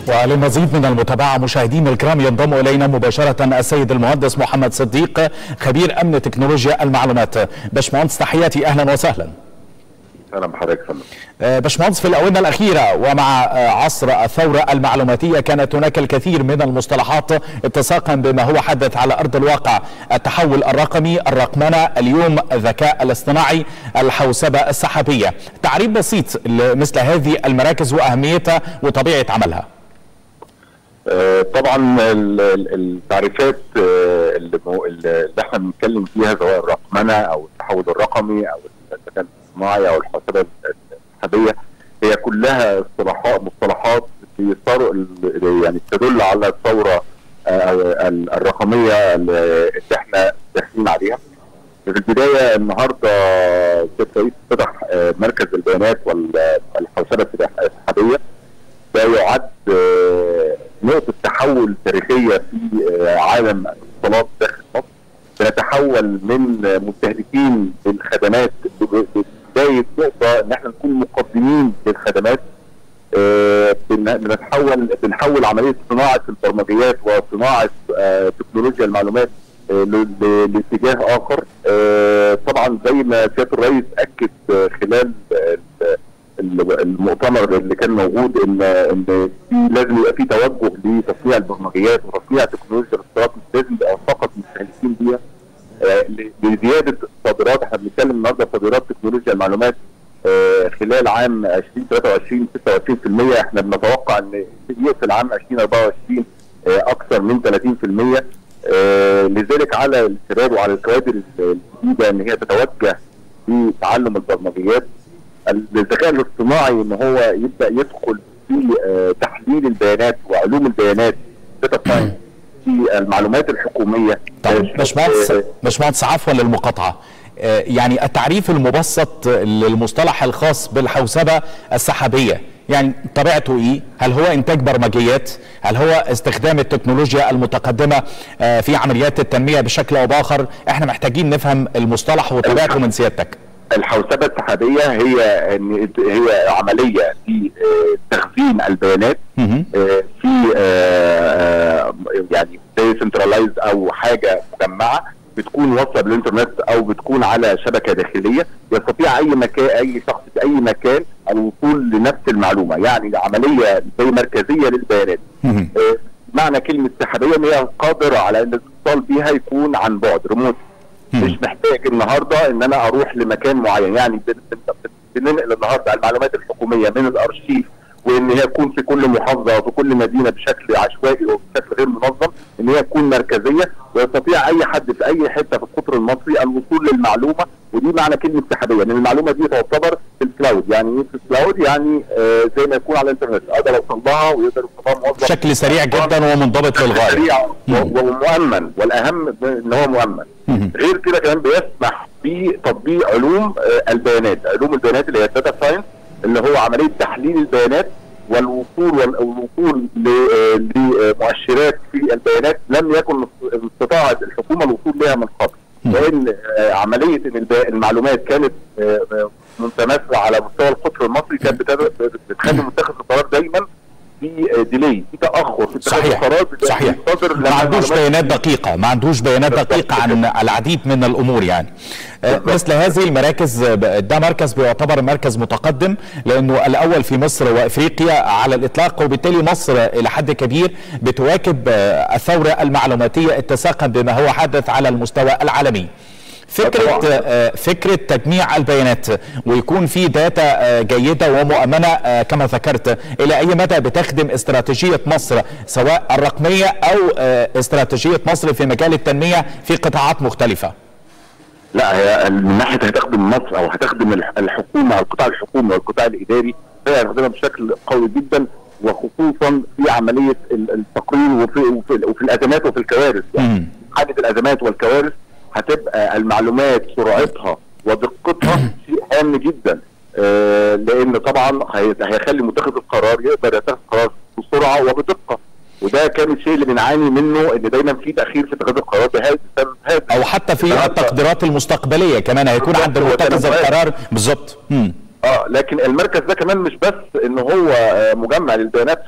وللمزيد من المتابعة مشاهدينا الكرام ينضم إلينا مباشرة السيد المهندس محمد صديق خبير أمن تكنولوجيا المعلومات باشمهندس تحياتي أهلا وسهلا اهلا بحضرتك يا فندم باشمهندس في الآونة الأخيرة ومع عصر الثورة المعلوماتية كانت هناك الكثير من المصطلحات اتساقا بما هو حدث على أرض الواقع التحول الرقمي الرقمنة اليوم الذكاء الاصطناعي الحوسبة السحابية تعريف بسيط لمثل هذه المراكز وأهميتها وطبيعة عملها آه، طبعا ال- ال- التعريفات آه، اللي مو- اللي احنا بنتكلم فيها سواء الرقمنه او التحول الرقمي او الذكاء الاصطناعي او الحوسبه السحابيه هي كلها اصطلاحات مصطلحات بيصدر ال- يعني تدل على الثوره آه، ال- الرقميه اللي احنا داخلين عليها. في البدايه النهارده سيد رئيس فتح آه، مركز البيانات والحوسبه السحابيه ده يعد آه، نقطة تحول تاريخية في آه، عالم الاتصالات داخل مصر بنتحول من آه، مستهلكين للخدمات بداية نقطة ان احنا نكون مقدمين للخدمات آه، بن- بنتحول بنحول عملية صناعة البرمجيات وصناعة آه، تكنولوجيا المعلومات آه، ل- ل- لاتجاه اخر آه، طبعا زي ما سياده الرئيس اكد آه، خلال آه، ال- المؤتمر اللي كان موجود ان ان في لازم يبقى في توجه لتصنيع البرمجيات وتصنيع تكنولوجيا الاتصالات مش لازم يبقى فقط مستهلكين بيها آه، ل- لزياده الصادرات احنا بنتكلم النهارده صادرات تكنولوجيا المعلومات آه، خلال عام 2023 26% احنا بنتوقع ان يقفل عام 2024 آه، اكثر من 30% آه، لذلك على الشباب وعلى الكوادر الجديده ان هي تتوجه لتعلم البرمجيات الذكاء الاصطناعي ان هو يبدا يدخل في آه، تحليل البيانات وعلوم البيانات data science في المعلومات الحكوميه طيب آه، باشمهندس آه، باشمهندس عفوا للمقاطعة آه، يعني التعريف المبسط للمصطلح الخاص بالحوسبة السحابية يعني طبيعته ايه؟ هل هو انتاج برمجيات؟ هل هو استخدام التكنولوجيا المتقدمة آه، في عمليات التنمية بشكل او باخر؟ احنا محتاجين نفهم المصطلح وطبيعته من سيادتك. الحوسبه السحابيه هي ان هي عمليه في آه، تخزين البيانات مهم. آه، في آه، آه، يعني زي سنترلايز او حاجه مجمعه بتكون واصله بالانترنت او بتكون على شبكه داخليه يستطيع اي مكان اي شخص في اي مكان الوصول لنفس المعلومه يعني عمليه زي مركزيه للبيانات مهم. آه، معنى كلمه سحابيه ان هي قادره على ان الاتصال بيها يكون عن بعد ريموت مم. مش محتاج النهارده ان انا اروح لمكان معين يعني بن- بن- بننقل النهارده المعلومات الحكوميه من الارشيف وان هي تكون في كل محافظه وفي كل مدينه بشكل عشوائي وبشكل غير منظم ان هي تكون مركزيه ويستطيع اي حد في اي حته في القطر المصري الوصول للمعلومه ودي معنى كلمه سحابيه ان المعلومه دي تعتبر في الكلاود يعني ايه في الكلاود يعني آه زي ما يكون على الانترنت اقدر اوصل لها ويقدر يوصل لها موظف بشكل سريع جدا ومنضبط للغاية. سريع و- مم. ومؤمن والاهم ان هو مؤمن مم. غير كده كمان بيسمح بتطبيق علوم آه، البيانات علوم البيانات اللي هي الداتا ساينس اللي هو عمليه تحليل البيانات والوصول وال- والوصول ل- آه، لمؤشرات في البيانات لم يكن استطاعت الحكومه الوصول لها من قبل مم. لان آه، عمليه ان الب- المعلومات كانت آه، آه، متماثله على مستوى القطر المصري كانت بتد- بتخلي متخذ القرار دايما في آه، ديلي في تاخر في اتخاذ صحيح القرار صحيح بيصدر ما لما عندوش المعلومات- بيانات دقيقة ما عندوش بيانات بالضبط دقيقة عن كده. العديد من الأمور يعني آه، بالضبط. مثل هذه المراكز آه، ده مركز بيعتبر مركز متقدم لأنه الأول في مصر وإفريقيا على الإطلاق وبالتالي مصر إلى حد كبير بتواكب آه، الثورة المعلوماتية اتساقا بما هو حدث على المستوى العالمي فكرة طبعاً. آه، فكرة تجميع البيانات ويكون في داتا آه، جيدة ومؤمنة آه، كما ذكرت إلى أي مدى بتخدم استراتيجية مصر سواء الرقمية أو آه، استراتيجية مصر في مجال التنمية في قطاعات مختلفة لا هي من ناحيه هتخدم مصر او هتخدم الح- الحكومه القطاع الحكومي والقطاع الاداري هي هتخدمها بشكل قوي جدا وخصوصا في عمليه ال- التقرير وفي, وفي, وفي الازمات وفي الكوارث مم. يعني حاله الازمات والكوارث هتبقى المعلومات سرعتها ودقتها شيء هام جدا آه لان طبعا هي- هيخلي متخذ القرار يقدر يتخذ قرار بسرعه وبدقه وده كان الشيء اللي بنعاني منه ان دايما في تاخير في اتخاذ القرار بهذا بسبب هذا أو حتى في النهاردة- التقديرات المستقبلية كمان هيكون عند بالضبط، هو متخذ كلام القرار بالظبط مم. اه لكن المركز ده كمان مش بس ان هو آه، مجمع للبيانات فقط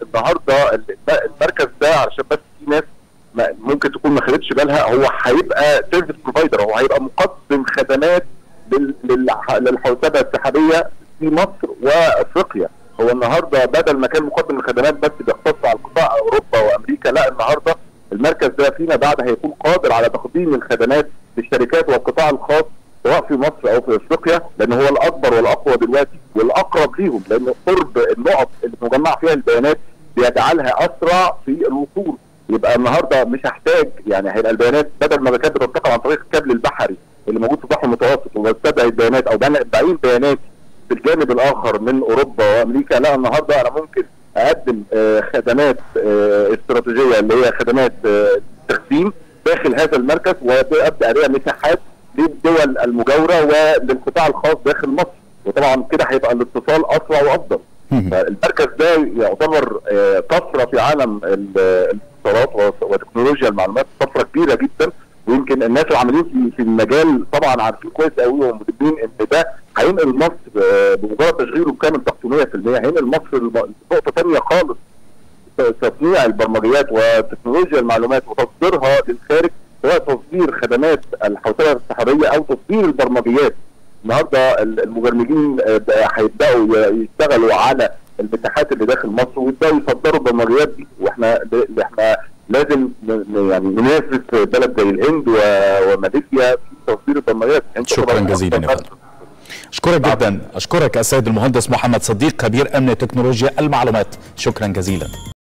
النهارده المركز ده علشان بس في ناس ممكن تكون ما خدتش بالها هو هيبقى سيرفيس بروفايدر هو هيبقى مقدم خدمات للحوسبه السحابيه في مصر وافريقيا هو النهارده بدل ما كان مقدم الخدمات بس بيختص على القطاع اوروبا وامريكا لا النهارده المركز ده فيما بعد هيكون قادر على تقديم الخدمات للشركات والقطاع الخاص سواء في مصر او في افريقيا لان هو الاكبر والاقوى دلوقتي والاقرب ليهم لان قرب النقط اللي مجمع فيها البيانات بيجعلها اسرع في الوصول يبقى النهارده مش هحتاج يعني هيبقى البيانات بدل ما كانت بتنتقل عن طريق الكابل البحري اللي موجود في البحر المتوسط وبستدعي البيانات او بعين بيانات في الجانب الاخر من اوروبا وامريكا لا النهارده انا ممكن اقدم آه خدمات آه استراتيجيه اللي هي خدمات آه تخزين داخل هذا المركز وابدا عليها مساحات للدول المجاوره وللقطاع الخاص داخل مصر وطبعا كده هيبقى الاتصال اسرع وافضل المركز ده يعتبر طفره في عالم الاتصالات وتكنولوجيا المعلومات طفره كبيره جدا ويمكن الناس اللي عاملين في المجال طبعا عارفين كويس قوي ومدربين ان ده هينقل مصر بمجرد تشغيله بكامل تقنيه في المية هينقل مصر لنقطه ثانيه خالص تصنيع البرمجيات وتكنولوجيا المعلومات وتصديرها للخارج سواء تصدير خدمات الحوسبه السحابيه او تصدير البرمجيات النهارده المبرمجين هيبداوا يشتغلوا على المساحات اللي داخل مصر ويبداوا يصدروا البرمجيات دي واحنا احنا لازم يعني ننافس بلد زي الهند وماليزيا في تصدير البرمجيات شكرا جزيلا يا فندم اشكرك جدا اشكرك السيد المهندس محمد صديق خبير امن تكنولوجيا المعلومات شكرا جزيلا